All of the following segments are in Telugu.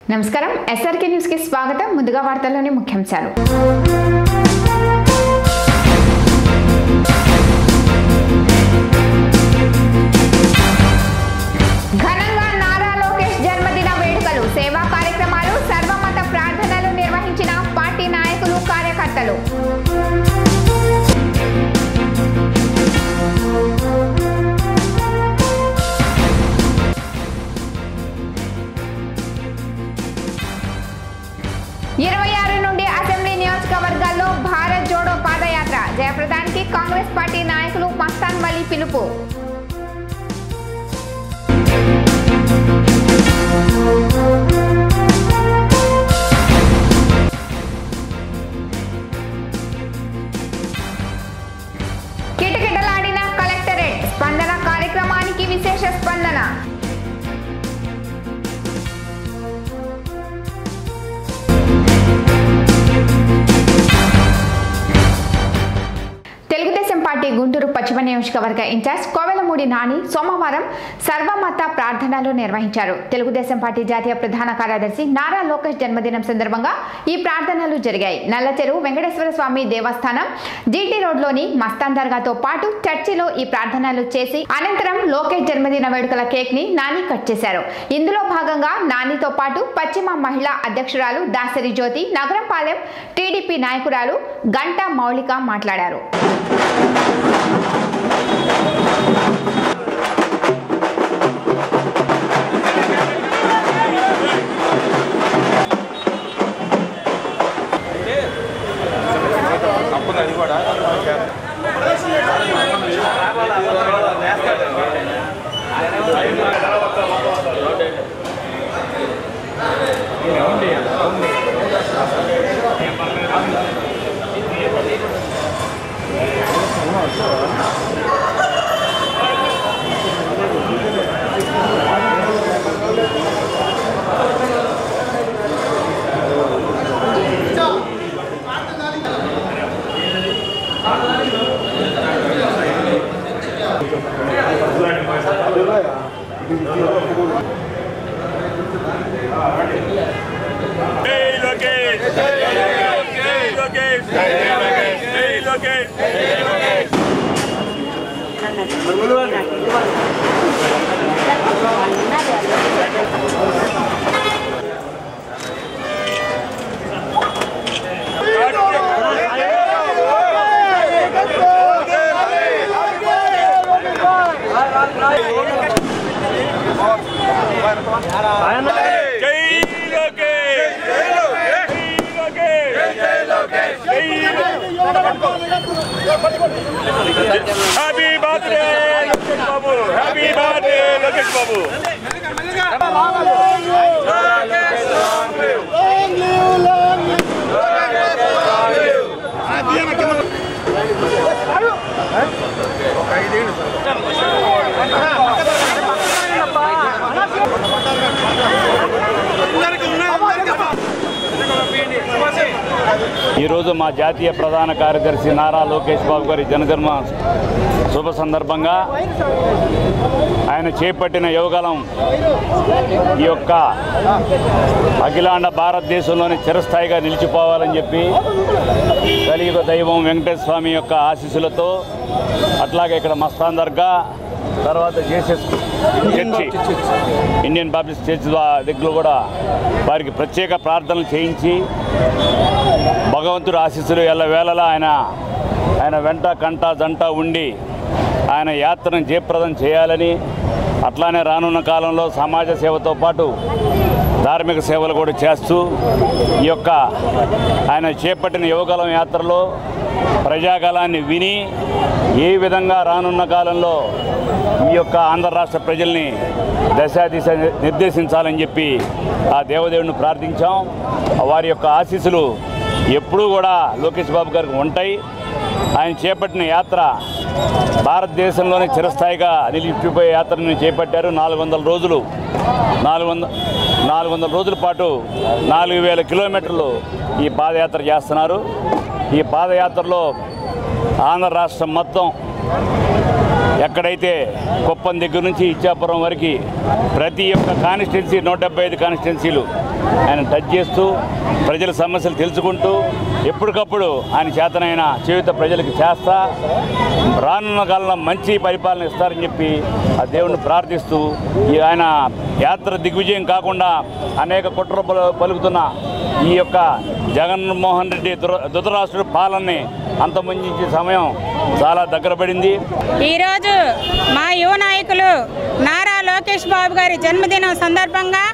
నమస్కారం ఎస్ఆర్కే న్యూస్ కి స్వాగతం ముందుగా వార్తల్లోని ముఖ్యాంశాలు ఘనంగా నారా లోకేష్ జన్మదిన వేడుకలు సేవా కార్యక్రమాలు సర్వమత ప్రార్థనలు నిర్వహించిన పార్టీ నాయకులు కార్యకర్తలు ఇరవై ఆరు నుండి అసెంబ్లీ నియోజకవర్గాల్లో భారత్ జోడో పాదయాత్ర జయప్రదానికి కాంగ్రెస్ పార్టీ నాయకులు మస్తాన్ వలి పిలుపు కిటకిటలాడిన కలెక్టరేట్ స్పందన కార్యక్రమానికి విశేష స్పందన తెలుగుదేశం పార్టీ గుంటూరు పశ్చిమ నియోజకవర్గ ఇన్ఛార్జ్ కోవెలమూడి నాని సోమవారం సర్వమత ప్రార్థనలు నిర్వహించారు తెలుగుదేశం పార్టీ జాతీయ ప్రధాన కార్యదర్శి నారా లోకేష్ జన్మదినం సందర్భంగా ఈ ప్రార్థనలు జరిగాయి నల్లచెరువు వెంకటేశ్వర స్వామి దేవస్థానం జీటీ రోడ్లోని మస్తాన్ దర్గాతో పాటు చర్చిలో ఈ ప్రార్థనలు చేసి అనంతరం లోకేష్ జన్మదిన వేడుకల కేక్ ని నాని కట్ చేశారు ఇందులో భాగంగా నానితో పాటు పశ్చిమ మహిళా అధ్యక్షురాలు దాసరి జ్యోతి నగరంపాలెం టీడీపీ నాయకురాలు గంటా మౌలిక మాట్లాడారు జై లోకేష్ జై లోకేష్ జై లోకేష్ జై లోకేష్ జై లోకేష్ జై లోకేష్ జై లోకేష్ జై happy birthday Lokesh Babu happy birthday Lokesh Babu ఈరోజు మా జాతీయ ప్రధాన కార్యదర్శి నారా లోకేష్ బాబు గారి జనజన్మ శుభ సందర్భంగా ఆయన చేపట్టిన యువగలం ఈ యొక్క అఖిలాండ భారతదేశంలోని చిరస్థాయిగా నిలిచిపోవాలని చెప్పి కలియుగ దైవం వెంకటేశ్వర స్వామి యొక్క ఆశీస్సులతో అట్లాగే ఇక్కడ మస్తాన్ దర్గా తర్వాత Jesus church Indian Baptist church ద్వా- దగ్గర కూడా వారికి ప్రత్యేక ప్రార్థనలు చేయించి భగవంతుడు ఆశీస్సులు ఎల్లవేళలా ఆయన ఆయన వెంట కంట జంట ఉండి ఆయన యాత్రను జయప్రదం చేయాలని అట్లానే రానున్న కాలంలో సమాజ సేవతో పాటు ధార్మిక సేవలు కూడా చేస్తూ ఈ యొక్క ఆయన చేపట్టిన యువగలం యాత్రలో ప్రజాగలాన్ని విని ఏ విధంగా రానున్న కాలంలో ఈ యొక్క ఆంధ్ర రాష్ట్ర ప్రజల్ని దశ దిశ నిర్దేశించాలని చెప్పి ఆ దేవదేవుడిని ప్రార్థించాం వారి యొక్క ఆశీస్సులు ఎప్పుడూ కూడా లోకేష్ బాబు గారికి ఉంటాయి ఆయన చేపట్టిన యాత్ర భారతదేశంలోనే చిరస్థాయిగా నిలిచిపోయే యాత్రను చేపట్టారు నాలుగు వందల రోజులు నాలుగు వందల నాలుగు వందల రోజుల పాటు నాలుగు వేల కిలోమీటర్లు ఈ పాదయాత్ర చేస్తున్నారు ఈ పాదయాత్రలో ఆంధ్ర రాష్ట్రం మొత్తం ఎక్కడైతే కుప్పం దగ్గర నుంచి ఇచ్చాపురం వరకు ప్రతి ఒక్క కాన్స్టిట్యున్సీ నూట డెబ్బై ఐదు కాన్స్టిట్యున్సీలు ఆయన టచ్ చేస్తూ ప్రజల సమస్యలు తెలుసుకుంటూ ఎప్పటికప్పుడు ఆయన చేతనైన చేయుత ప్రజలకు చేస్తా రానున్న కాలంలో మంచి పరిపాలన ఇస్తారని చెప్పి ఆ దేవుణ్ణి ప్రార్థిస్తూ ఈ ఆయన యాత్ర దిగ్విజయం కాకుండా అనేక కుట్ర పలు- పలుకుతున్న ఈ యొక్క జగన్మోహన్ రెడ్డి దుర దురరాష్ట్రుడి పాలనని అంతమొందించే సమయం చాలా దగ్గర పడింది ఈరోజు మా యువ నాయకులు నారా లోకేష్ బాబు గారి జన్మదినం సందర్భంగా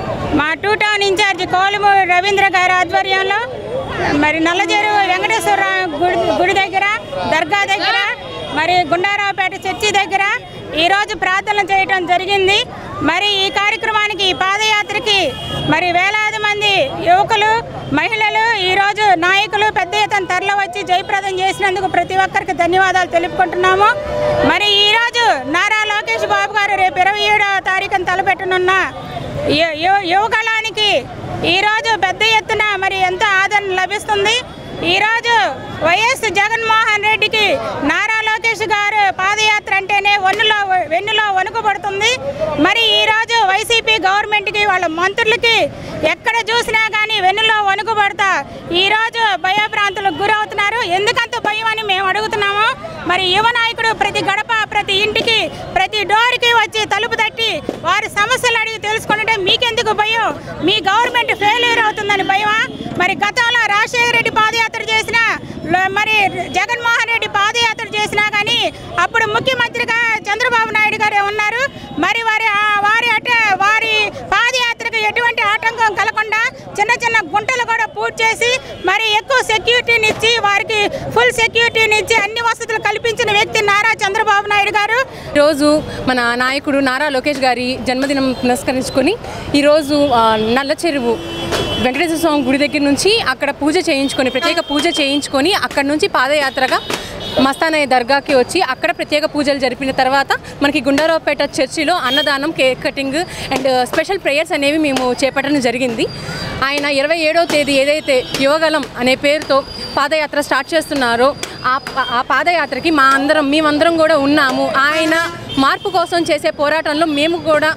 మా two town incharge Kolumuri Ravindra గారి ఆధ్వర్యంలో మరి నల్లజెరువు వెంకటేశ్వర గుడి గుడి దగ్గర దర్గా దగ్గర మరి గుండారావుపేట చర్చి దగ్గర ఈరోజు ప్రార్థనలు చేయటం జరిగింది మరి ఈ కార్యక్రమానికి ఈ పాదయాత్రకి మరి వేలాది మంది యువకులు మహిళలు ఈరోజు నాయకులు పెద్ద ఎత్తున తరలి వచ్చి జయప్రదం చేసినందుకు ప్రతి ఒక్కరికి ధన్యవాదాలు తెలుపుకుంటున్నాము మరి ఈరోజు నారా లోకేష్ బాబు గారు రేపు ఇరవై ఏడవ తారీఖున తలపెట్టనున్న యు- యు- యువగళానికి ఈరోజు పెద్ద ఎత్తున మరి ఎంతో ఆదరణ లభిస్తుంది ఈరోజు వైఎస్ జగన్మోహన్ రెడ్డికి నారా లోకేష్ గారు పాదయాత్ర అంటేనే వన్నులో వెన్నులో వణుకుపడుతుంది మరి ఈరోజు వైసీపీ గవర్నమెంట్కి వాళ్ళ మంత్రులకి ఎక్కడ చూసినా కానీ వెన్నులో వణుకుపడతా ఈరోజు భయభ్రాంతులకు గురవుతున్నారు ఎందుకంత భయం అని మేము అడుగుతున్నాము మరి యువ నాయకుడు ప్రతి గడప ప్రతి ఇంటికి ప్రతి డోర్కి వచ్చి తలుపు తట్టి వారి సమస్యలు అడిగి తెలుసుకుంటే మీకెందుకు భయం మీ గవర్నమెంట్ ఫెయిల్యూర్ అవుతుందని భయమా మరి గతంలో రాజశేఖర రెడ్డి పాదయాత్ర చేసిన మరి జగన్మోహన్ రెడ్డి పాదయాత్ర చేసినా కానీ అప్పుడు ముఖ్యమంత్రిగా చంద్రబాబు నాయుడు గారే ఉన్నారు మరి వారి ఆ- వారి అట వారి పాదయాత్రకు ఎటువంటి ఆటంకం కలగకుండా చిన్న చిన్న గుంటలు కూడా పూర్తి చేసి మరి ఎక్కువ సెక్యూరిటీని ఇచ్చి వారికి ఫుల్ సెక్యూరిటీని ఇచ్చి అన్ని వసతులు కల్పించిన వ్యక్తి నారా చంద్రబాబు నాయుడు గారు ఈరోజు మన నాయకుడు నారా లోకేష్ గారి జన్మదినం పురస్కరించుకొని ఈరోజు ఆ, నల్ల చెరువు వెంకటేశ్వర స్వామి గుడి దగ్గర నుంచి అక్కడ పూజ చేయించుకొని ప్రత్యేక పూజ చేయించుకొని అక్కడ నుంచి పాదయాత్రగా మస్తానయ్య దర్గాకి వచ్చి అక్కడ ప్రత్యేక పూజలు జరిపిన తర్వాత మనకి గుండారావుపేట చర్చిలో అన్నదానం cake cutting and special prayers అనేవి మేము చేపట్టడం జరిగింది ఆయన ఇరవై ఏడవ తేదీ ఏదైతే యువగలం అనే పేరుతో పాదయాత్ర స్టార్ట్ చేస్తున్నారో ఆ ప- ఆ పాదయాత్రకి మా అందరం మేమందరం కూడా ఉన్నాము ఆయన మార్పు కోసం చేసే పోరాటంలో మేము కూడా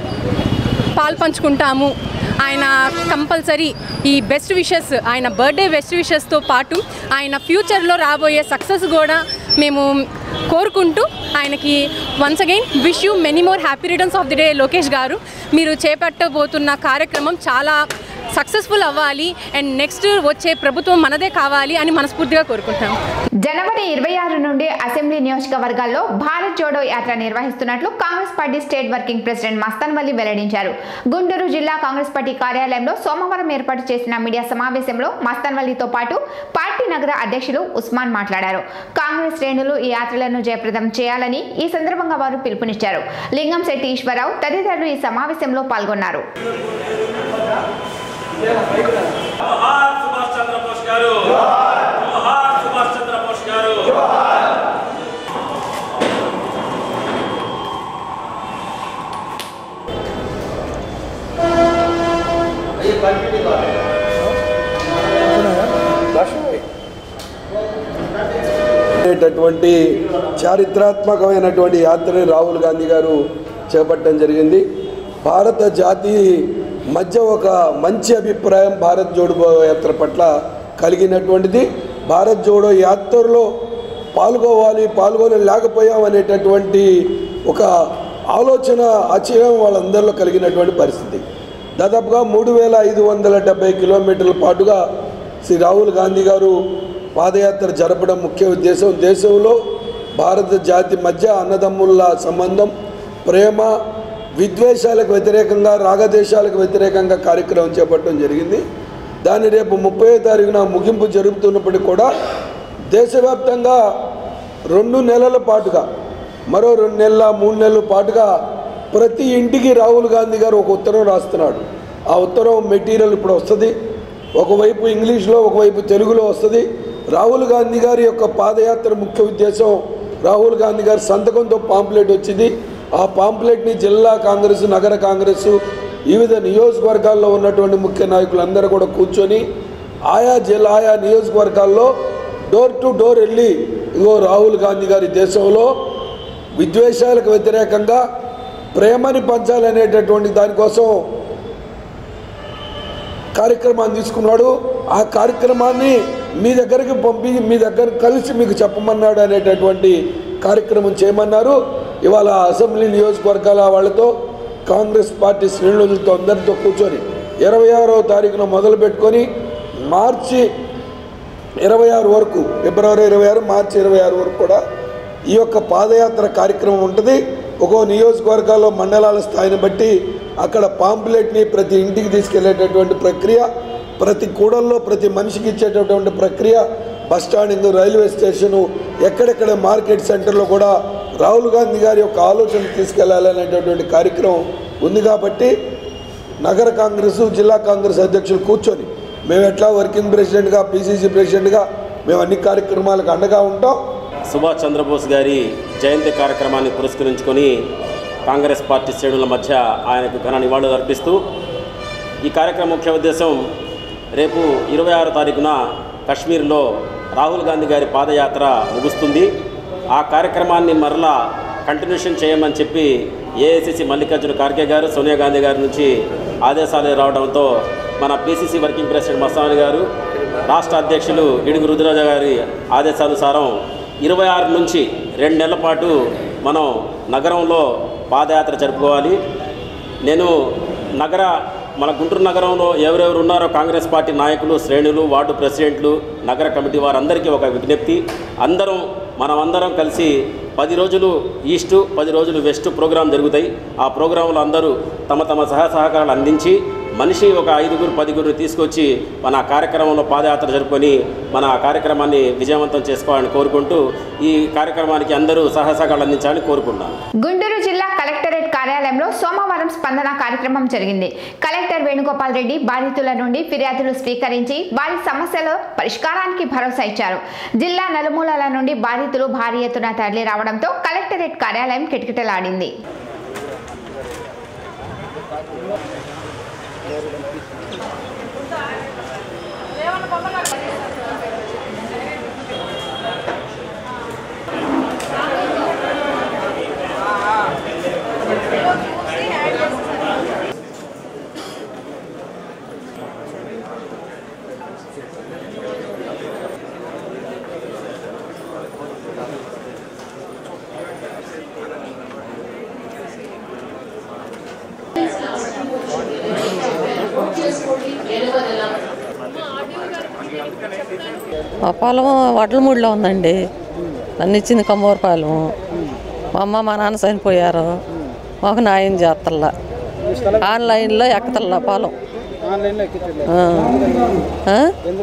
పాల్పంచుకుంటాము ఆయన కంపల్సరీ ఈ బెస్ట్ విషెస్ ఆయన బర్త్డే బెస్ట్ విషెస్తో పాటు ఆయన ఫ్యూచర్లో రాబోయే సక్సెస్ కూడా మేము కోరుకుంటూ ఆయనకి once again wish you many more happy returns of the day Lokesh గారు మీరు చేపట్టబోతున్న కార్యక్రమం చాలా సక్సెస్ఫుల్ అవ్వాలి అండ్ నెక్స్ట్ వచ్చే ప్రభుత్వం మనదే కావాలి అని మనస్ఫూర్తిగా కోరుకుంటాం జనవరి ఇరవై ఆరు నుండి అసెంబ్లీ నియోజకవర్గాల్లో భారత్ జోడో యాత్ర నిర్వహిస్తున్నట్లు Congress party state working president Mastan Valli వెల్లడించారు గుంటూరు జిల్లా కాంగ్రెస్ పార్టీ కార్యాలయంలో సోమవారం ఏర్పాటు చేసిన మీడియా సమావేశంలో మస్తాన్ వల్లితో పాటు పార్టీ నగర అధ్యక్షులు ఉస్మాన్ మాట్లాడారు కాంగ్రెస్ శ్రేణులు ఈ యాత్రలను జయప్రదం చేయాలని ఈ సందర్భంగా వారు పిలుపునిచ్చారు లింగంశెట్టి ఈశ్వరరావు తదితరులు ఈ సమావేశంలో పాల్గొన్నారు జోహార్ సుభాష్ చంద్రబోస్ గారు జోహార్ సుభాష్ చంద్రబోస్ గారు అనేటటువంటి చారిత్రాత్మకమైనటువంటి యాత్రని రాహుల్ గాంధీ గారు చేపట్టడం జరిగింది భారత జాతి మధ్య ఒక మంచి అభిప్రాయం భారత్ జోడో యాత్ర పట్ల కలిగినటువంటిది భారత్ జోడో యాత్రలో పాల్గొవాలి పాల్గొని లేకపోయాం అనేటటువంటి ఒక ఆలోచన ఆశ్చర్యం వాళ్ళందరిలో కలిగినటువంటి పరిస్థితి దాదాపుగా మూడు వేల ఐదు వందల డెబ్బై కిలోమీటర్ల పాటుగా శ్రీ రాహుల్ గాంధీ గారు పాదయాత్ర జరపడం ముఖ్య ఉద్దేశం దేశంలో భారత జాతి మధ్య అన్నదమ్ముల సంబంధం ప్రేమ విద్వేషాలకు వ్యతిరేకంగా రాగదేశాలకు వ్యతిరేకంగా కార్యక్రమం చేపట్టడం జరిగింది దాన్ని రేపు ముప్పై తారీఖున ముగింపు జరుగుతున్నప్పటికీ కూడా దేశవ్యాప్తంగా రెండు నెలల పాటుగా మరో రెండు నెలల మూడు నెలల పాటుగా ప్రతి ఇంటికి రాహుల్ గాంధీ గారు ఒక ఉత్తరం రాస్తున్నాడు ఆ ఉత్తరం మెటీరియల్ ఇప్పుడు వస్తుంది ఒకవైపు ఇంగ్లీష్లో ఒకవైపు తెలుగులో వస్తుంది రాహుల్ గాంధీ గారి యొక్క పాదయాత్ర ముఖ్య ఉద్దేశం రాహుల్ గాంధీ గారి సంతకంతో పాంప్లెట్ వచ్చింది ఆ పాంప్లెట్ని జిల్లా కాంగ్రెస్ నగర కాంగ్రెస్ వివిధ నియోజకవర్గాల్లో ఉన్నటువంటి ముఖ్య నాయకులందరూ కూడా కూర్చొని ఆయా జిల్లా ఆయా నియోజకవర్గాల్లో డోర్ టు డోర్ వెళ్ళి ఇగో రాహుల్ గాంధీ గారి దేశంలో విద్వేషాలకు వ్యతిరేకంగా ప్రేమని పంచాలనేటటువంటి దానికోసం కార్యక్రమాన్ని తీసుకున్నాడు ఆ కార్యక్రమాన్ని మీ దగ్గరికి పంపి మీ దగ్గర కలిసి మీకు చెప్పమన్నాడు అనేటటువంటి కార్యక్రమం చేయమన్నారు ఇవాళ అసెంబ్లీ నియోజకవర్గాల వాళ్ళతో కాంగ్రెస్ పార్టీ శ్రేణులతో అందరితో కూర్చొని ఇరవై ఆరో తారీఖున మొదలు పెట్టుకొని మార్చి ఇరవై ఆరు వరకు ఫిబ్రవరి ఇరవై ఆరు మార్చి ఇరవై ఆరు వరకు కూడా ఈ యొక్క పాదయాత్ర కార్యక్రమం ఉంటుంది ఒక్కో నియోజకవర్గాల్లో మండలాల స్థాయిని బట్టి అక్కడ పాంప్లెట్ని ప్రతి ఇంటికి తీసుకెళ్లేటటువంటి ప్రక్రియ ప్రతి కూడల్లో ప్రతి మనిషికి ఇచ్చేటటువంటి ప్రక్రియ బస్ స్టాండింగ్ రైల్వే స్టేషను ఎక్కడెక్కడ మార్కెట్ సెంటర్లో కూడా రాహుల్ గాంధీ గారి యొక్క ఆలోచన తీసుకెళ్లాలనేటటువంటి కార్యక్రమం ఉంది కాబట్టి నగర కాంగ్రెస్ జిల్లా కాంగ్రెస్ అధ్యక్షులు కూర్చొని మేము ఎట్లా వర్కింగ్ ప్రెసిడెంట్గా పీసీసీ ప్రెసిడెంట్గా మేము అన్ని కార్యక్రమాలకు అండగా ఉంటాం సుభాష్ చంద్రబోస్ గారి జయంతి కార్యక్రమాన్ని పురస్కరించుకొని కాంగ్రెస్ పార్టీ శ్రేణుల మధ్య ఆయనకు ఘన నివాళులు అర్పిస్తూ ఈ కార్యక్రమం ముఖ్య ఉద్దేశం రేపు ఇరవై ఆరో తారీఖున కశ్మీర్లో రాహుల్ గాంధీ గారి పాదయాత్ర ముగుస్తుంది ఆ కార్యక్రమాన్ని మరలా కంటిన్యూషన్ చేయమని చెప్పి ఏఐసిసి మల్లికార్జున ఖార్గే గారు సోనియా గాంధీ గారి నుంచి ఆదేశాలు రావడంతో మన పిసిసి వర్కింగ్ ప్రెసిడెంట్ మస్తాని గారు రాష్ట్ర అధ్యక్షులు ఇడుగు రుద్రరాజ గారి ఆదేశానుసారం ఇరవై ఆరు నుంచి రెండు నెలల పాటు మనం నగరంలో పాదయాత్ర జరుపుకోవాలి నేను నగర మన గుంటూరు నగరంలో ఎవరెవరు ఉన్నారో కాంగ్రెస్ పార్టీ నాయకులు శ్రేణులు వార్డు ప్రెసిడెంట్లు నగర కమిటీ వారందరికీ ఒక విజ్ఞప్తి అందరం మనమందరం కలిసి పది రోజులు ఈస్టు పది రోజులు వెస్ట్ ప్రోగ్రాం జరుగుతాయి ఆ ప్రోగ్రాంలో అందరూ తమ తమ సహాయ సహకారాలు అందించి మనిషి ఒక ఐదుగురు పదిగురు తీసుకొచ్చి మన కార్యక్రమంలో పాదయాత్ర జరుపుకొని మన కార్యక్రమాన్ని విజయవంతం చేసుకోవాలని కోరుకుంటూ ఈ కార్యక్రమానికి అందరూ సహాయ సహకారాలు అందించాలని కోరుకుంటున్నాను గుంటూరు జిల్లా కలెక్టరేట్ కార్యాలయంలో సోమవారం స్పందన కార్యక్రమం జరిగింది కలెక్టర్ వేణుగోపాల్ రెడ్డి బాధితుల నుండి ఫిర్యాదులు స్వీకరించి వారి సమస్యల పరిష్కారానికి భరోసా ఇచ్చారు జిల్లా నలుమూలల నుండి బాధితులు భారీ ఎత్తున తరలి రావడంతో కలెక్టరేట్ కార్యాలయం కిటకిటలాడింది మా పొలం వడ్లమూడిలో ఉందండి నన్ను ఇచ్చింది కమ్మూరపాలెం మా అమ్మ మా నాన్న చనిపోయారు మాకు న్యాయం చేస్తల్లా ఆన్లైన్లో ఎక్కతల్లా పొలం ఆ. ఆ?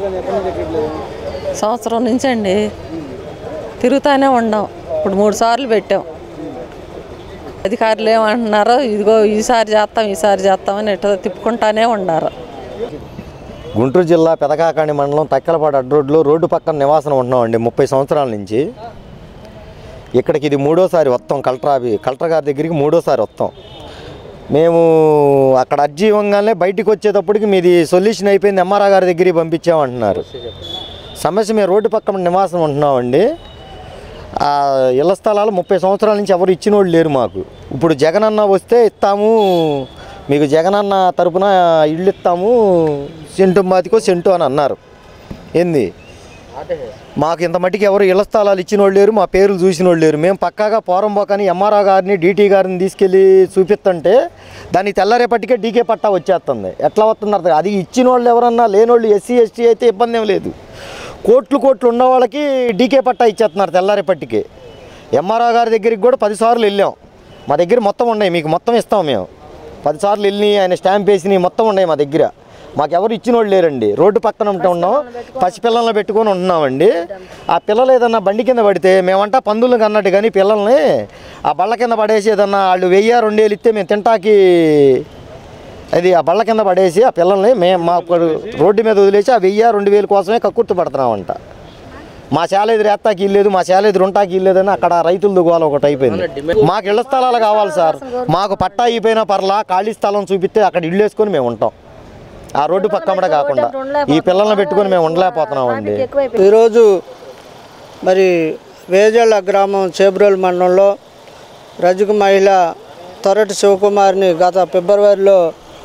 సంవత్సరం నుంచి అండి తిరుగుతానే ఉండాం ఇప్పుడు మూడు సార్లు పెట్టాం అధికారులు ఏమంటున్నారో ఇదిగో ఈసారి చేస్తాం ఈసారి చేస్తామని ఇట్లా తిప్పుకుంటానే ఉండారు గుంటూరు జిల్లా పెదకాకాణి మండలం తక్కెలపాడు అడ్రోడ్లో రోడ్డు పక్కన నివాసం ఉంటున్నామండి ముప్పై సంవత్సరాల నుంచి ఇక్కడికి ఇది మూడోసారి వస్తాం కలెక్టర్ ఆఫీ కలెక్టర్ గారి దగ్గరికి మూడోసారి వస్తాం మేము అక్కడ అర్జీ ఇవ్వగానే బయటికి వచ్చేటప్పటికి మీది సొల్యూషన్ అయిపోయింది ఎంఆర్ఆ గారి దగ్గరికి పంపించామంటున్నారు సమస్య మేము రోడ్డు పక్కన నివాసం ఉంటున్నామండి ఆ ఇళ్ల స్థలాలు ముప్పై సంవత్సరాల నుంచి ఎవరు ఇచ్చిన వాళ్ళు లేరు మాకు ఇప్పుడు జగనన్న వస్తే ఇస్తాము మీకు జగనన్న తరపున ఇళ్ళు ఇస్తాము సెంటు మాతికో సెంటు అని అన్నారు ఏంది మాకు ఇంత మట్టికి ఎవరు ఇళ్ల స్థలాలు ఇచ్చిన వాళ్ళు లేరు మా పేర్లు చూసిన వాళ్ళు లేరు మేము పక్కాగా పోరంబోకని ఎంఆర్ఆ గారిని డీటీ గారిని తీసుకెళ్ళి చూపిస్తుంటే దానికి తెల్లారేపటికే డీకే పట్టా వచ్చేస్తుంది ఎట్లా వస్తుంది అర్థం అది ఇచ్చిన వాళ్ళు ఎవరన్నా లేనోళ్ళు ఎస్సీ ఎస్టీ అయితే ఇబ్బంది ఏం లేదు కోట్లు కోట్లు ఉన్న వాళ్ళకి డీకే పట్టా ఇచ్చేస్తున్నారు తెల్లారేపట్టికి ఎంఆర్ఆ గారి దగ్గరికి కూడా పదిసార్లు వెళ్ళాం మా దగ్గర మొత్తం ఉన్నాయి మీకు మొత్తం ఇస్తాం మేము పదిసార్లు వెళ్ళి ఆయన స్టాంప్ వేసినవి మొత్తం ఉన్నాయి మా దగ్గర మాకు ఎవరు ఇచ్చిన వాళ్ళు లేరండి రోడ్డు పక్కన ఉంటూ ఉన్నాం పసిపిల్లల్ని పెట్టుకొని ఉంటున్నామండి ఆ పిల్లలు ఏదన్నా బండి కింద పడితే మేమంటా పందులను అన్నట్టు కానీ పిల్లల్ని ఆ బళ్ళ కింద పడేసి ఏదన్నా వాళ్ళు వెయ్యి రెండు వేలు ఇస్తే మేము తింటాకి అది ఆ బళ్ళ కింద పడేసి ఆ పిల్లల్ని మేము మా ఇప్పుడు రోడ్డు మీద వదిలేసి ఆ వెయ్యి రెండు వేలు కోసమే కక్కుర్తి పడుతున్నామంట మా శాలేది రేత్తాకి ఇల్లేదు మా శాలేది రుంటాకి ఇల్లేదని అక్కడ రైతుల దుగోలు ఒకటి అయిపోయింది మాకు ఇళ్ల స్థలాలు కావాలి సార్ మాకు పట్టా అయిపోయినా పర్లా ఖాళీ స్థలం చూపిస్తే అక్కడ ఇల్లు వేసుకొని మేము ఉంటాం ఆ రోడ్డు పక్కమ్మడ కాకుండా ఈ పిల్లల్ని పెట్టుకొని మేము ఉండలేకపోతున్నామండి ఈరోజు మరి వేజళ్ళ గ్రామం చేబ్రోల్ మండలంలో రజక మహిళ తొరటి శివకుమార్ని గత ఫిబ్రవరిలో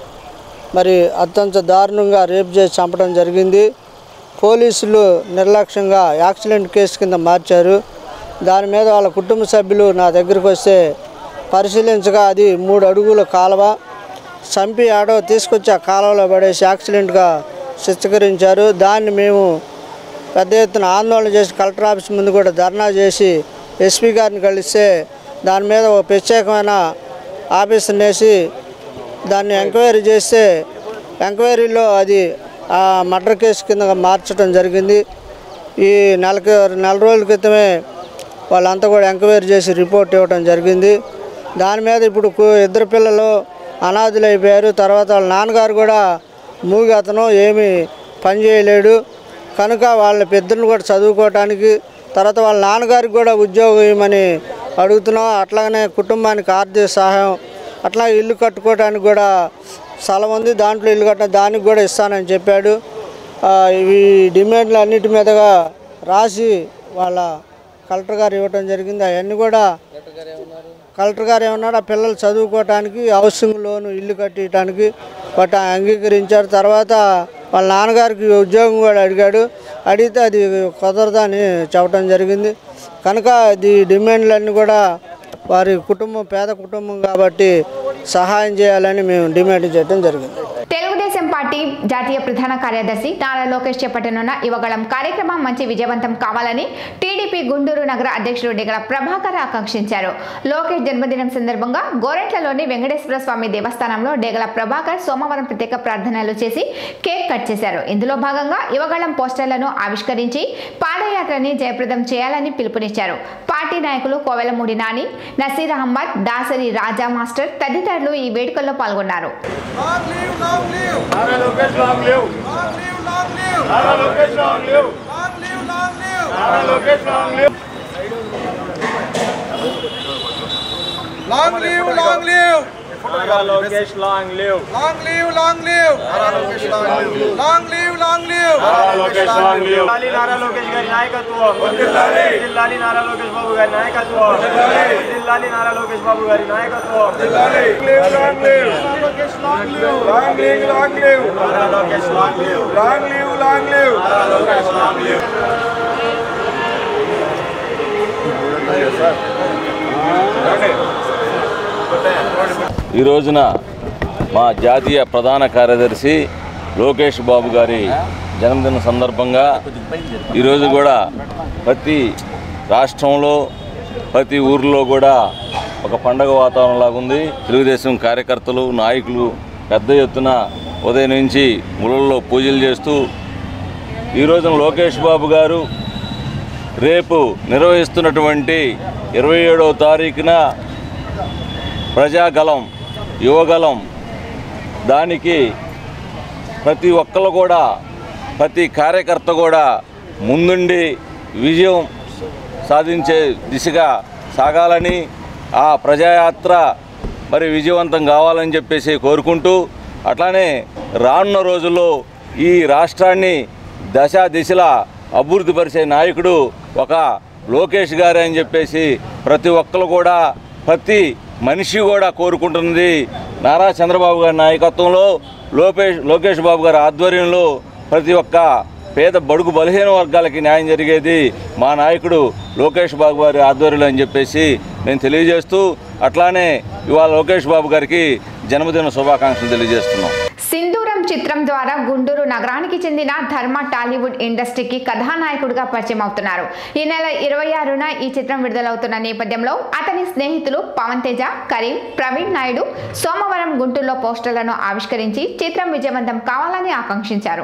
మరి అత్యంత దారుణంగా రేప్ చేసి చంపడం జరిగింది పోలీసులు నిర్లక్ష్యంగా యాక్సిడెంట్ కేసు కింద మార్చారు దాని మీద వాళ్ళ కుటుంబ సభ్యులు నా దగ్గరికి వస్తే పరిశీలించగా అది మూడు అడుగుల కాలువ చంపి ఆడో తీసుకొచ్చి ఆ కాలువలో పడేసి యాక్సిడెంట్గా చిత్రీకరించారు దాన్ని మేము పెద్ద ఎత్తున ఆందోళన చేసి కలెక్టర్ ఆఫీస్ ముందు కూడా ధర్నా చేసి ఎస్పీ గారిని కలిస్తే దాని మీద ఒక ప్రత్యేకమైన ఆఫీసర్ని వేసి దాన్ని ఎంక్వైరీ చేస్తే ఎంక్వైరీలో అది ఆ మర్డర్ కేసు కింద మార్చడం జరిగింది ఈ నెలకి నెల రోజుల క్రితమే వాళ్ళంతా కూడా ఎంక్వైరీ చేసి రిపోర్ట్ ఇవ్వడం జరిగింది దాని మీద ఇప్పుడు కు- ఇద్దరు పిల్లలు అనాథులు అయిపోయారు తర్వాత వాళ్ళ నాన్నగారు కూడా మూగి అతను ఏమీ పని చేయలేడు కనుక వాళ్ళ పెద్దలను కూడా చదువుకోవటానికి తర్వాత వాళ్ళ నాన్నగారికి కూడా ఉద్యోగం ఇవ్వమని అడుగుతున్నాం అట్లాగనే కుటుంబానికి ఆర్థిక సహాయం అట్లా ఇల్లు కట్టుకోవడానికి కూడా స్థలం ఉంది దాంట్లో ఇల్లు కట్ట దానికి కూడా ఇస్తానని చెప్పాడు ఆ, ఇవి డిమాండ్లు అన్నిటి మీదగా రాసి వాళ్ళ కలెక్టర్ గారు ఇవ్వటం జరిగింది అవన్నీ కూడా కలెక్టర్ గారు ఏమన్నాడు ఆ పిల్లలు చదువుకోవటానికి హౌసింగ్ లోను ఇల్లు కట్టడానికి బట్ ఆయన అంగీకరించారు తర్వాత వాళ్ళ నాన్నగారికి ఉద్యోగం కూడా అడిగాడు అడిగితే అది కుదరదని చెప్పడం జరిగింది కనుక ఇది డిమాండ్లన్నీ కూడా వారి కుటుంబం పేద కుటుంబం కాబట్టి సహాయం చేయాలని మేము డిమాండ్ చేయడం జరిగింది తెలుగుదేశం పార్టీ జాతీయ ప్రధాన కార్యదర్శి నారా లోకేష్ చేపట్టనున్న యువగళం కార్యక్రమం మంచి విజయవంతం కావాలని టీడీపీ గుంటూరు నగర అధ్యక్షుడు డిగల ప్రభాకర్ ఆకాంక్షించారు లోకేష్ జన్మదినం సందర్భంగా గోరెంట్లలోని వెంకటేశ్వర స్వామి దేవస్థానంలో డేగల ప్రభాకర్ సోమవారం ప్రత్యేక ప్రార్థనలు చేసి కేక్ కట్ చేశారు ఇందులో భాగంగా యువగళం పోస్టర్లను ఆవిష్కరించి పాదయాత్రని జయప్రదం చేయాలని పిలుపునిచ్చారు పార్టీ నాయకులు కోవెలమూడి నాని నసీర్ అహ్మద్ దాసరి రాజా మాస్టర్ తదితరులు ఈ వేడుకల్లో పాల్గొన్నారు Long live, long live. Lokesh, long live. Long live, long live. Long live, long live. జిల్లాలి Nara Lokesh గారి నాయకత్వం జిల్లాలి నారా లోకేష్ బాబు గారి నాయకత్వం జిల్లాలి నారా లోకేష్ బాబు గారి నాయకత్వం Long live, long live. Long live, long live. Long live, long live. ఈ రోజున మా జాతీయ ప్రధాన కార్యదర్శి లోకేష్ బాబు గారి జన్మదిన సందర్భంగా ఈరోజు కూడా ప్రతి రాష్ట్రంలో ప్రతి ఊరిలో కూడా ఒక పండగ వాతావరణం లాగుంది తెలుగుదేశం కార్యకర్తలు నాయకులు పెద్ద ఎత్తున ఉదయం నుంచి ముళ్ళల్లో పూజలు చేస్తూ ఈ రోజున లోకేష్ బాబు గారు రేపు నిర్వహిస్తున్నటువంటి ఇరవై ఏడవ తారీఖున ప్రజాగలం యువగలం దానికి ప్రతి ఒక్కరు కూడా ప్రతి కార్యకర్త కూడా ముందుండి విజయం సాధించే దిశగా సాగాలని ఆ ప్రజాయాత్ర మరి విజయవంతం కావాలని చెప్పేసి కోరుకుంటూ అట్లానే రానున్న రోజుల్లో ఈ రాష్ట్రాన్ని దశ దిశలా అభివృద్ధి పరిచే నాయకుడు ఒక లోకేష్ గారే అని చెప్పేసి ప్రతి ఒక్కరు కూడా ప్రతి మనిషి కూడా కోరుకుంటున్నది నారా చంద్రబాబు గారి నాయకత్వంలో లోకేష్ లోకేష్ బాబు గారి ఆధ్వర్యంలో ప్రతి ఒక్క పేద బడుగు బలహీన వర్గాలకి న్యాయం జరిగేది మా నాయకుడు లోకేష్ బాబు గారి ఆధ్వర్యంలో అని చెప్పేసి నేను తెలియజేస్తూ అట్లానే ఇవాళ లోకేష్ బాబు గారికి జన్మదిన శుభాకాంక్షలు తెలియజేస్తున్నాం సింధూరం చిత్రం ద్వారా గుంటూరు నగరానికి చెందిన ధర్మ టాలీవుడ్ ఇండస్ట్రీకి కథానాయకుడిగా పరిచయం అవుతున్నారు ఈ నెల ఇరవై ఆరున ఈ చిత్రం విడుదలవుతున్న నేపథ్యంలో అతని స్నేహితులు పవన్ తేజ కరీం ప్రవీణ్ నాయుడు సోమవారం గుంటూరులో పోస్టర్లను ఆవిష్కరించి చిత్రం విజయవంతం కావాలని ఆకాంక్షించారు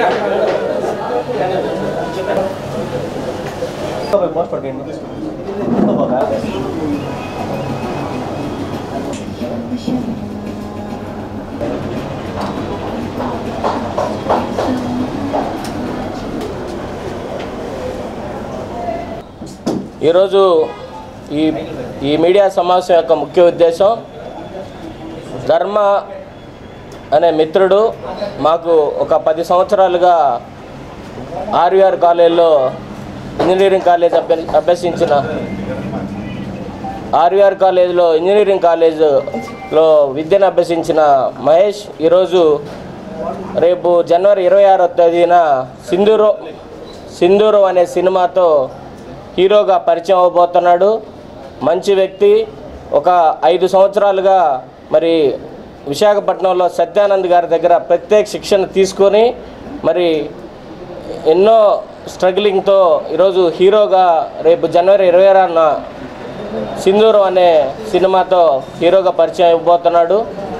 ఈరోజు ఈ ఈ మీడియా సమావేశం యొక్క ముఖ్య ఉద్దేశం ధర్మ అనే మిత్రుడు మాకు ఒక పది సంవత్సరాలుగా ఆర్వీఆర్ కాలేజీలో ఇంజనీరింగ్ కాలేజ్ అభ్య అభ్యసించిన ఆర్వీఆర్ కాలేజీలో ఇంజనీరింగ్ కాలేజీలో విద్యను అభ్యసించిన మహేష్ ఈరోజు రేపు జనవరి ఇరవై ఆరో తేదీన సింధూరు సింధూరు అనే సినిమాతో హీరోగా పరిచయం అవబోతున్నాడు మంచి వ్యక్తి ఒక ఐదు సంవత్సరాలుగా మరి విశాఖపట్నంలో సత్యానంద్ గారి దగ్గర ప్రత్యేక శిక్షణ తీసుకొని మరి ఎన్నో స్ట్రగ్లింగ్తో ఈరోజు హీరోగా రేపు జనవరి ఇరవై ఆరున సింధూరం అనే సినిమాతో హీరోగా పరిచయం ఇవ్వబోతున్నాడు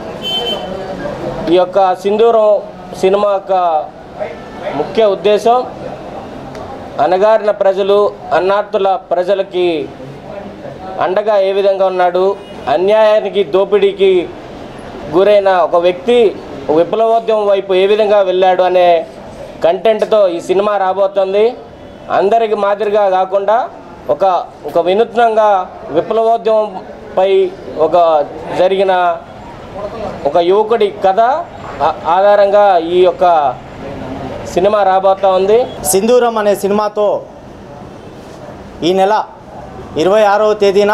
ఈ యొక్క సింధూరం సినిమా యొక్క ముఖ్య ఉద్దేశం అణగారిన ప్రజలు అన్నార్థుల ప్రజలకి అండగా ఏ విధంగా ఉన్నాడు అన్యాయానికి దోపిడీకి గురైన ఒక వ్యక్తి విప్లవోద్యమం వైపు ఏ విధంగా వెళ్ళాడు అనే కంటెంట్తో ఈ సినిమా రాబోతుంది అందరికి మాదిరిగా కాకుండా ఒక ఒక వినూత్నంగా విప్లవోద్యమంపై ఒక జరిగిన ఒక యువకుడి కథ ఆ- ఆధారంగా ఈ యొక్క సినిమా రాబోతా ఉంది సింధూరం అనే సినిమాతో ఈ నెల ఇరవై ఆరవ తేదీన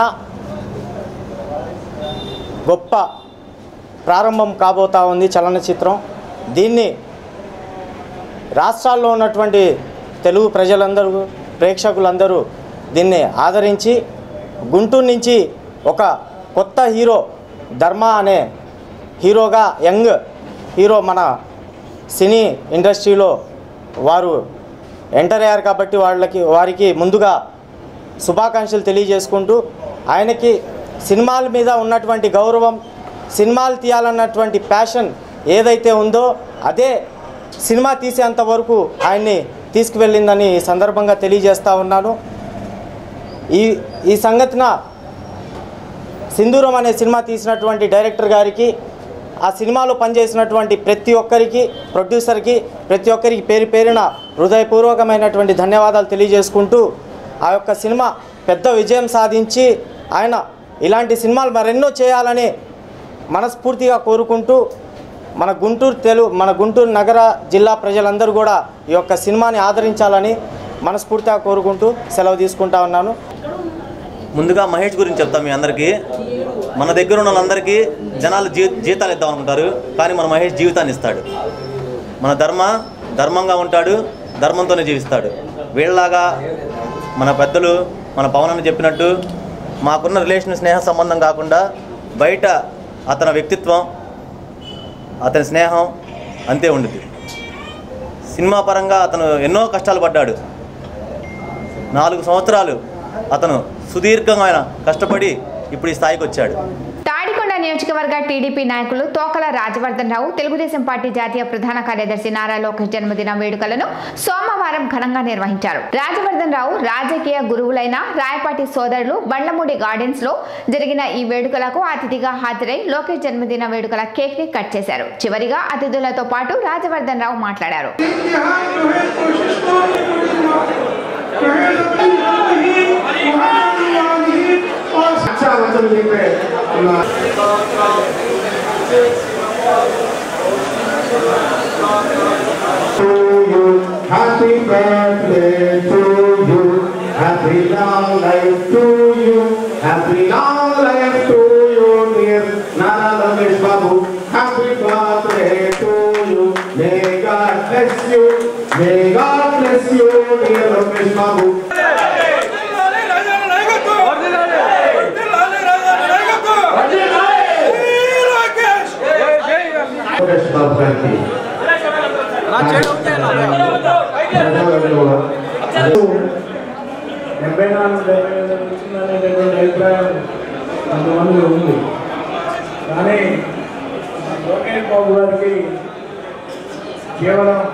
గొప్ప ప్రారంభం కాబోతా ఉంది చలనచిత్రం దీన్ని రాష్ట్రాల్లో ఉన్నటువంటి తెలుగు ప్రజలందరూ ప్రేక్షకులందరూ దీన్ని ఆదరించి గుంటూరు నుంచి ఒక కొత్త హీరో ధర్మ అనే హీరోగా యంగ్ హీరో మన సినీ ఇండస్ట్రీలో వారు ఎంటర్ అయ్యారు కాబట్టి వాళ్ళకి వారికి ముందుగా శుభాకాంక్షలు తెలియజేసుకుంటూ ఆయనకి సినిమాల మీద ఉన్నటువంటి గౌరవం సినిమాలు తీయాలన్నటువంటి ప్యాషన్ ఏదైతే ఉందో అదే సినిమా తీసేంత వరకు ఆయన్ని తీసుకువెళ్ళిందని ఈ సందర్భంగా తెలియజేస్తా ఉన్నాను ఈ ఈ సంగతిన సింధూరం అనే సినిమా తీసినటువంటి డైరెక్టర్ గారికి ఆ సినిమాలో పనిచేసినటువంటి ప్రతి ఒక్కరికి ప్రొడ్యూసర్కి ప్రతి ఒక్కరికి పేరు పేరున హృదయపూర్వకమైనటువంటి ధన్యవాదాలు తెలియజేసుకుంటూ ఆ యొక్క సినిమా పెద్ద విజయం సాధించి ఆయన ఇలాంటి సినిమాలు మరెన్నో చేయాలని మనస్ఫూర్తిగా కోరుకుంటూ మన గుంటూరు తెలుగు మన గుంటూరు నగర జిల్లా ప్రజలందరూ కూడా ఈ యొక్క సినిమాని ఆదరించాలని మనస్ఫూర్తిగా కోరుకుంటూ సెలవు తీసుకుంటా ఉన్నాను ముందుగా మహేష్ గురించి చెప్తాం మీ అందరికీ మన దగ్గర ఉన్న వాళ్ళందరికీ జనాలు జీ జీతాలు ఇద్దాం అనుకుంటారు కానీ మన మహేష్ జీవితాన్ని ఇస్తాడు మన ధర్మ ధర్మంగా ఉంటాడు ధర్మంతోనే జీవిస్తాడు వీళ్ళలాగా మన పెద్దలు మన పవన్ అన్న చెప్పినట్టు మాకున్న రిలేషన్ స్నేహ సంబంధం కాకుండా బయట అతని వ్యక్తిత్వం అతని స్నేహం అంతే ఉండుద్ది సినిమా పరంగా అతను ఎన్నో కష్టాలు పడ్డాడు నాలుగు సంవత్సరాలు అతను సుదీర్ఘమైన కష్టపడి ఇప్పుడు ఈ స్థాయికి వచ్చాడు తాడికొండ నియోజకవర్గ టీడీపీ నాయకులు తోకల రాజవర్ధన్ రావు తెలుగుదేశం పార్టీ జాతీయ ప్రధాన కార్యదర్శి నారా లోకేష్ జన్మదిన వేడుకలను సోమవారం ఘనంగా నిర్వహించారు రాజవర్ధన్ రావు రాజకీయ గురువులైన రాయపాటి సోదరులు బండ్లమూడి గార్డెన్స్ లో జరిగిన ఈ వేడుకలకు అతిథిగా హాజరై లోకేష్ జన్మదిన వేడుకల కేక్ ని కట్ చేశారు చివరిగా అతిథులతో పాటు రాజవర్ధన్ రావు మాట్లాడారు Happy birthday to you. Happy long life to you. Happy long life to you, dear Nana Ramesh Babu. Happy birthday to you. May God bless you. May God bless you, dear Ramesh Babu. Ramesh Babu గారికి డెబ్బై నాలుగు డెబ్బై ఐదు వచ్చిందనేటటువంటి అభిప్రాయం కొంతమంది ఉంది కానీ లోకేష్ బాబు గారికి కేవలం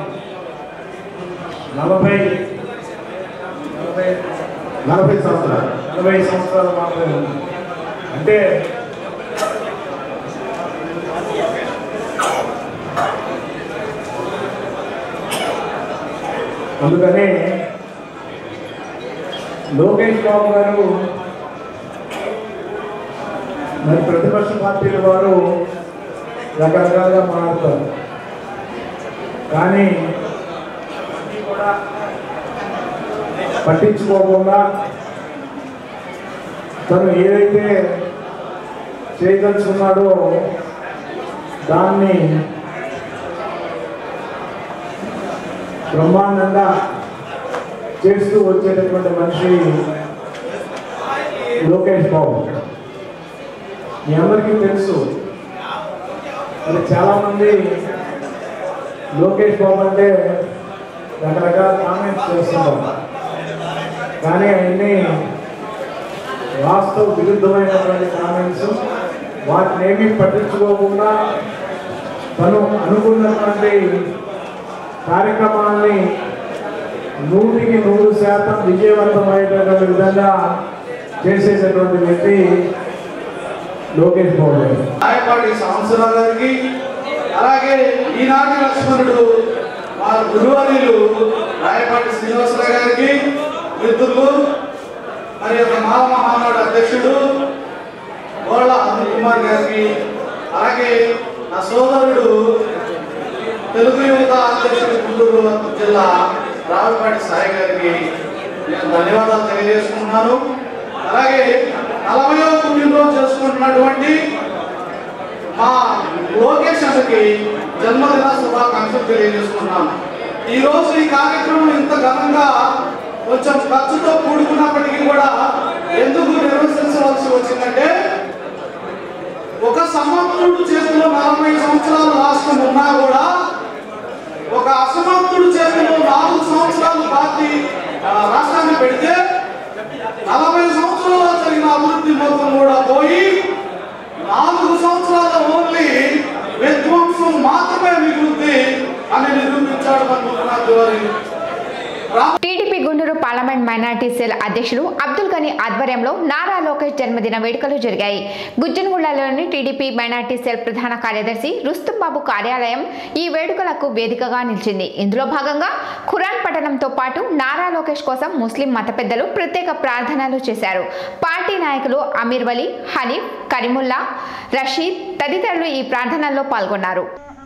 నలభై నలభై నలభై సంవత్సరాలు నలభై సంవత్సరాలు మాత్రమే ఉంది అంటే అందుకనే లోకేష్ బాబు గారు మరి ప్రతిపక్ష పార్టీల వారు రకరకాలుగా మాట్లాడతారు కానీ అన్నీ కూడా పట్టించుకోకుండా తను ఏదైతే చేయదలుచుకున్నాడో దాన్ని బ్రహ్మాండంగా చేస్తూ వచ్చేటటువంటి మనిషి లోకేష్ బాబు మీ అందరికీ తెలుసు మరి చాలామంది లోకేష్ బాబు అంటే రకరకాల కామెంట్స్ చేస్తుంటారు కానీ అవన్నీ వాస్తవ విరుద్ధమైనటువంటి కామెంట్స్ వాటిని ఏమీ పట్టించుకోకుండా తను అనుకున్నటువంటి కార్యక్రమాన్ని నూటికి నూరు శాతం విజయవంతమయ్యేటటువంటి విధంగా చేసేటటువంటి వ్యక్తి లోకేష్ బాబు గారు రాయపాటి సాంబశివరావు గారికి అలాగే ఈనాటి లక్ష్మణుడు మా గురువర్యులు రాయపాటి శ్రీనివాసరావు గారికి మిత్రులు మరి యొక్క మాల మహానాడు అధ్యక్షుడు గోళ్ళ అనిల్ కుమార్ గారికి అలాగే నా సోదరుడు తెలుగు యువత అధ్యక్షుడు గుంటూరు జిల్లా రావిపాటి సాయి గారికి నేను ధన్యవాదాలు తెలియజేసుకుంటున్నాను అలాగే నలభైవ పుట్టినరోజు చేసుకుంటున్నటువంటి మా లోకేష్ అన్నకి జన్మదిన శుభాకాంక్షలు తెలియజేసుకుంటున్నాను ఈ రోజు ఈ కార్యక్రమం ఇంత ఘనంగా కొంచెం ఖర్చుతో కూడుకున్నప్పటికీ కూడా ఎందుకు నిర్వహించవలసి వచ్చిందంటే ఒక సమర్థుడు చేతిలో నలభై సంవత్సరాల రాష్ట్రం ఉన్నా కూడా ఒక అసమర్థుడు చేతిలో నాలుగు సంవత్సరాలు పార్టీ ఆ, రాష్ట్రాన్ని పెడితే నలభై సంవత్సరాల్లో జరిగిన అభివృద్ధి మొత్తం కూడా పోయి నాలుగు సంవత్సరాల ఓన్లీ విధ్వంసం మాత్రమే మిగులుద్ది అని నిరూపించాడు మన ముఖ్యమంత్రి వారి TDP Guntur parliament minority cell అధ్యక్షుడు అబ్దుల్ గని ఆధ్వర్యంలో నారా లోకేష్ జన్మదిన వేడుకలు జరిగాయి గుజ్జనగూడలోని టీడీపీ మైనార్టీ సెల్ ప్రధాన కార్యదర్శి రుస్తుం బాబు కార్యాలయం ఈ వేడుకలకు వేదికగా నిలిచింది ఇందులో భాగంగా ఖురాన్ పఠనంతో పాటు నారా లోకేష్ కోసం ముస్లిం మత పెద్దలు ప్రత్యేక ప్రార్థనలు చేశారు పార్టీ నాయకులు అమీర్ వలీ హనీఫ్ కరీముల్లా రషీద్ తదితరులు ఈ ప్రార్థనల్లో పాల్గొన్నారు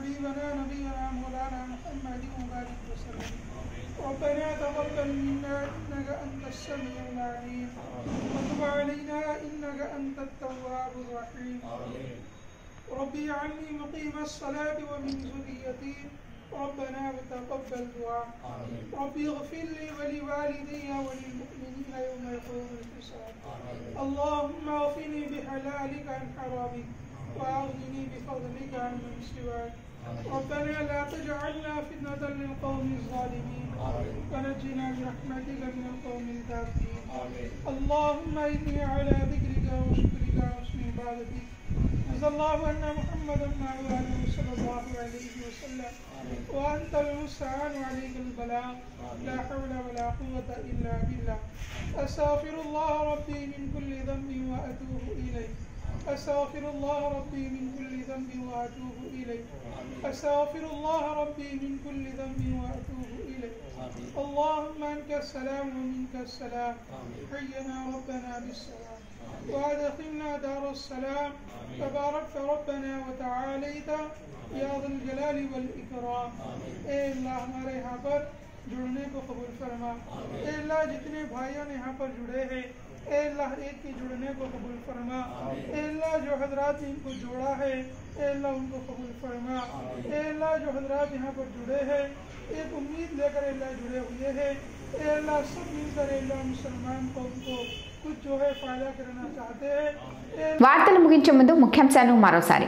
ربنا تقبل منا انك انت السميع العليم وتب علينا انك انت التواب الرحيم رب اجعلني مقيم الصلاه ومن ذريتي ربنا وتقبل دعاء رب اغفر لي ولوالدي وللمؤمنين يوم يقوم الحساب اللهم اغفني بحلالك عن حرامك واغنني بفضلك عن من سواك ربنا لا تجعلنا فتنة للقوم الظالمين ونجنا برحمتك من القوم الكافرين اللهم إني على ذكرك وشكرك وحسن عبادتك جزا الله أن محمدا وعلى صلى الله عليه وسلم وأنت المستعان عليك البلاغ لا حول ولا قوة إلا بالله أستغفر الله ربي من كل ذنب وأتوب إليه أستغفر الله ربي من كل ذنب وأتوب إليه أستغفر الله ربي من كل ذنب وأتوب إليه اللهم أنت السلام ومنك السلام حينا ربنا بالسلام وأدخلنا دار السلام تباركت ربنا وتعاليت يا ذا الجلال والإكرام اے اللہ ہمارے यहाँ पर जुड़ने को कबूल फरमा ए अल्लाह जितने भाइयों ने यहाँ पर जुड़े हैं ए अल्लाह एक के जुड़ने को कबूल फरमा ए अल्लाह जो हजरात ने इनको जोड़ा है ए अल्लाह उनको कबूल फरमा ए अल्लाह जो हजरात यहाँ पर जुड़े हैं एक उम्मीद लेकर अल्लाह जुड़े हुए हैं ए अल्लाह सब मिलकर अल्लाह मुसलमान कौम को कुछ जो है फायदा करना चाहते हैं ए వార్తలు ముగించే ముందు ముఖ్యాంశాలు మరోసారి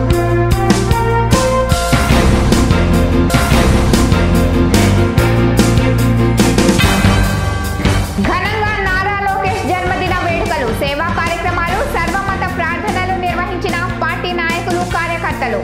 ఘనంగా నారా లోకేష్ జన్మదిన వేడుకలు సేవా కార్యక్రమాలు సర్వమత ప్రార్థనలు నిర్వహించిన పార్టీ నాయకులు కార్యకర్తలు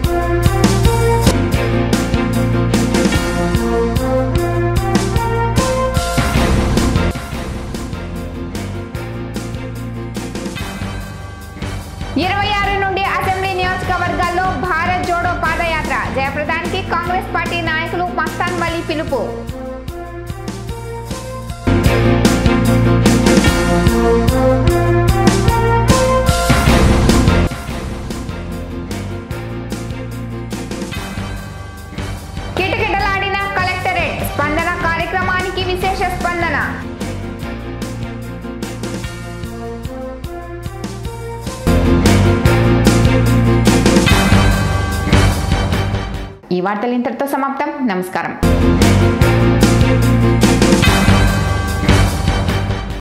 ఇరవై ఆరు నుండి అసెంబ్లీ నియోజకవర్గాల్లో భారత్ జోడో పాదయాత్ర జయప్రదానికి కాంగ్రెస్ పార్టీ నాయకులు మస్తాన్ వలీ పిలుపు కిటకిటలాడిన కలెక్టరేట్ స్పందన కార్యక్రమానికి విశేష స్పందన ఈ వార్తలు ఇంతటితో సమాప్తం నమస్కారం